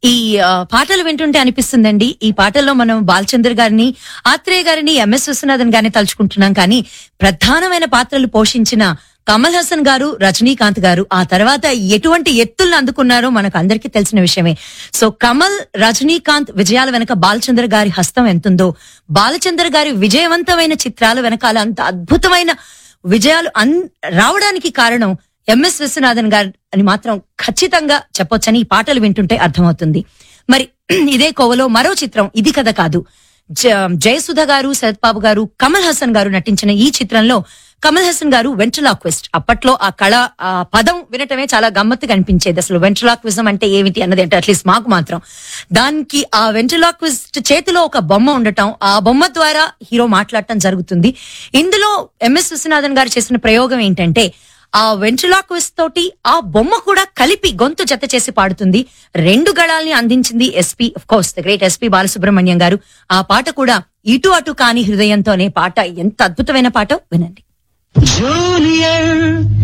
ఈ ఆ, పాటలు వింటుంటే అనిపిస్తుందండి ఈ పాటల్లో మనం బాలచంద్ర గారిని ఆత్రేయ గారిని ఎంఎస్ విశ్వనాథన్ గారిని తలుచుకుంటున్నాం కానీ ప్రధానమైన పాత్రలు పోషించిన కమల్ హాసన్ గారు రజనీకాంత్ గారు ఆ తర్వాత ఎటువంటి ఎత్తులను అందుకున్నారో మనకు అందరికీ తెలిసిన విషయమే సో కమల్ రజనీకాంత్ విజయాల వెనక బాలచంద్ర గారి హస్తం ఎంతుందో బాలచంద్ర గారి విజయవంతమైన చిత్రాల వెనకాల అంత అద్భుతమైన విజయాలు అన్ రావడానికి కారణం ఎంఎస్ విశ్వనాథన్ గారు అని మాత్రం ఖచ్చితంగా చెప్పొచ్చని ఈ పాటలు వింటుంటే అర్థమవుతుంది మరి ఇదే కోవలో మరో చిత్రం ఇది కథ కాదు జ- జయసుధ గారు శరత్ బాబు గారు కమల్ హాసన్ గారు నటించిన ఈ చిత్రంలో కమల్ హాసన్ గారు వెంట్రలాక్విస్ట్ అప్పట్లో ఆ కళ ఆ పదం వినటమే చాలా గమ్మత్తుగా అనిపించేది అసలు వెంట్రలాక్విజం అంటే ఏమిటి అన్నది అంటే అట్లీస్ట్ మాకు మాత్రం దానికి ఆ వెంట్రలాక్విస్ట్ చేతిలో ఒక బొమ్మ ఉండటం ఆ బొమ్మ ద్వారా హీరో మాట్లాడటం జరుగుతుంది ఇందులో ఎంఎస్ విశ్వనాథన్ గారు చేసిన ప్రయోగం ఏంటంటే ఆ వెంట్రలాక్విస్ట్ తోటి ఆ బొమ్మ కూడా కలిపి గొంతు జత చేసి పాడుతుంది రెండు గళాల్ని అందించింది SP of course the great SP Balasubrahmanyam గారు ఆ పాట కూడా ఇటు అటు కాని హృదయంతో అనే పాట ఎంత అద్భుతమైన పాట వినండి జూనియర్